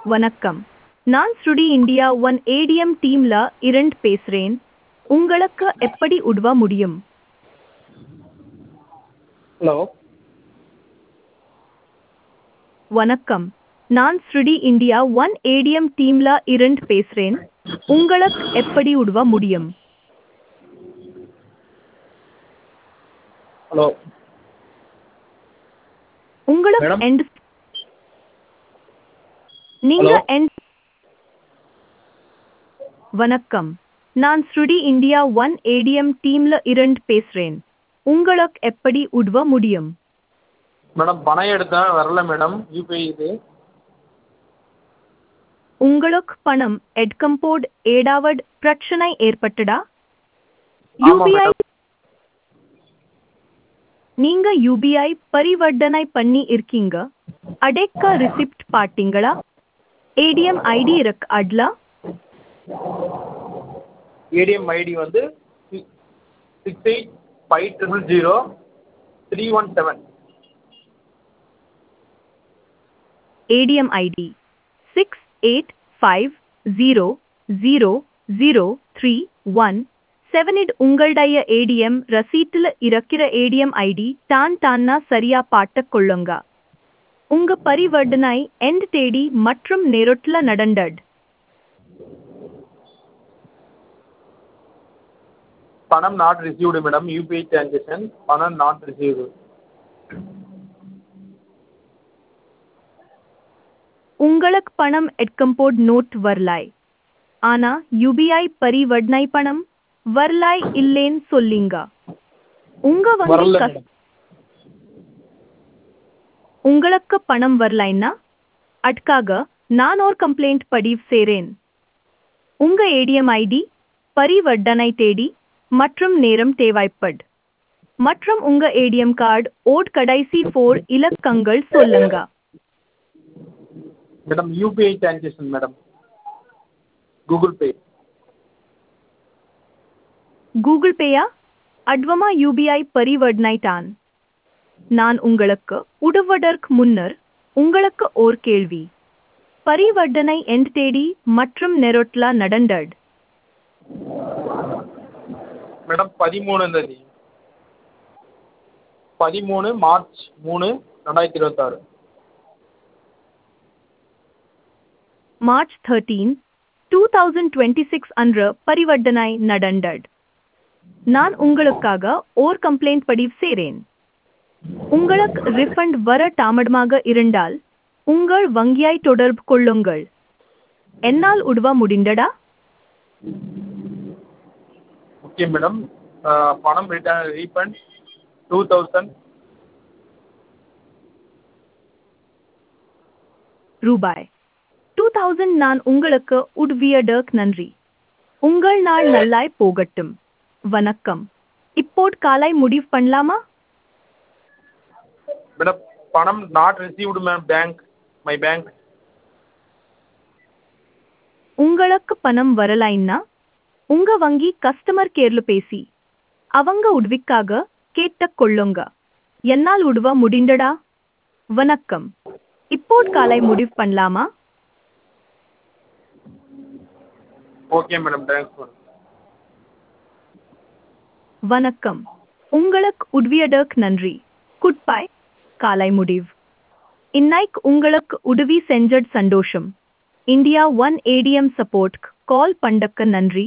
வணக்கம் நான் ஸ்ருடி இந்தியா ஒன் ஏடிஎம் டீம்ல இரண்டு பேசுறேன் உங்களுக்கு எப்படி உதவ முடியும் ஹலோ வணக்கம் நான் ஸ்ருடி இந்தியா ஒன் ஏடிஎம் டீம்ல இரண்டு பேசுறேன் உங்களுக்கு எப்படி உதவ முடியும் ஹலோ உங்களுக்கு Madam? எண்ட் நீங்க Hello? எண்ட் வணக்கம் நான் ஸ்ருடி இந்தியா ஒன் ஏடிஎம் டீம்ல இரண்டு பேசுறேன் உங்களுக்கு எப்படி உதவ முடியும் மேடம் பணம் எடுத்தேன் வரல மேடம் யூபிஐ இது உங்களுக்கு பணம் எடுக்கும்போது ஏதாவது பிரச்சனை ஏற்பட்டதா ஆமா, யூபிஐ madam. நீங்க யூபிஐ பரிவர்த்தனை பண்ணி இருக்கீங்க அடைக்க ரிசிப்ட் பாத்தீங்களா ஏடிஎம் ஐடி இருக்கு அட்ல ஏடிஎம் ஐடி வந்து six eight five triple zero three one seven ADM ID six eight five zero zero zero three one seven it உங்களுடைய ஏடிஎம் ரசீட்டில் இருக்கிற ஏடிஎம் ஐடி தான் தானா சரியா பாட்டுக் கொள்ளுங்க உங்க பரிவர்த்தனை எண்ட் தேதி மற்றும் நேரத்துல நடந்தது பணம் not received madam UPI transaction பணம் நாட் ரிசீவ்டு உங்களுக்கு பணம் எடுக்கும்போது நோட் வரலாய் ஆனா யூபிஐ பரிவர்த்தனை பணம் வரலாய் இல்லேன்னு சொல்லிங்க உங்க வங்கி வரல கஸ்- மேடம் உங்களுக்கு பணம் வரலைன்னா அதுக்காக நான் ஒரு கம்ப்ளைண்ட் பதிவு செய்றேன் உங்க ஏடிஎம் ஐடி பரிவர்த்தனை தேதி மற்றும் நேரம் தேவைப்பட் மற்றும் உங்க ஏடிஎம் கார்டு ஓட் கடைசி ஃபோர் இலக்கங்கள் சொல்லுங்க madam UPI transaction madam Google Pay Google பேயா அட்வமா யூபிஐ பரிவர்த்தனை தான் நான் உங்களுக்கு உதவுவதற்கு முன்னர் உங்களுக்கு ஓர் கேள்வி பரிவர்த்தனை எண்ட் தேதி மற்றும் நெரோட்லா நடந்தது மேடம் பதிமூணு தேதி பதிமூணு மார்ச் மூணு ரெண்டாயிரத்தி இருபத்தாறு March thirteen two thousand twenty six அன்று பரிவர்த்தனை நடந்தது நான் உங்களுக்காக ஓர் கம்ப்ளைண்ட் பதிவு செய்றேன் உங்களுக்கு ரிஃபண்ட் வர தாமதமாக இருந்தால் உங்கள் வங்கியை தொடர்பு கொள்ளுங்கள் என்னால் உதவ முடிந்ததா ஓகே மேடம் பணம் ரிட்டர்ன் ரீஃபண்ட் டூ தௌசண்ட் ரூபாய் டூ தௌசண்ட் நான் உங்களுக்கு உதவியதற்கு நன்றி உங்கள் நாள் நல்லாய் போகட்டும் வணக்கம் இப்போது காலை முடிவு பண்ணலாமா மேடம் பணம் not received ma'am bank my bank உங்களுக்கு பணம் வரலைன்னா உங்க வங்கி கஸ்டமர் கேர்ல பேசி அவங்க உதவிக்காக கேட்டுக் கொள்ளுங்க என்னால் உதவ முடிந்தடா வணக்கம் இப்போது காலை முடிவு பண்ணலாமா ஓகே மேடம் தேங்க்ஸ் மேடம் வணக்கம் உங்களுக்கு உதவியதற்கு நன்றி குட்பாய் காலை முடிவு இன்னைக்கு உங்களுக்கு உதவி செஞ்சது சந்தோஷம் India one ATM support call பண்ணக்க நன்றி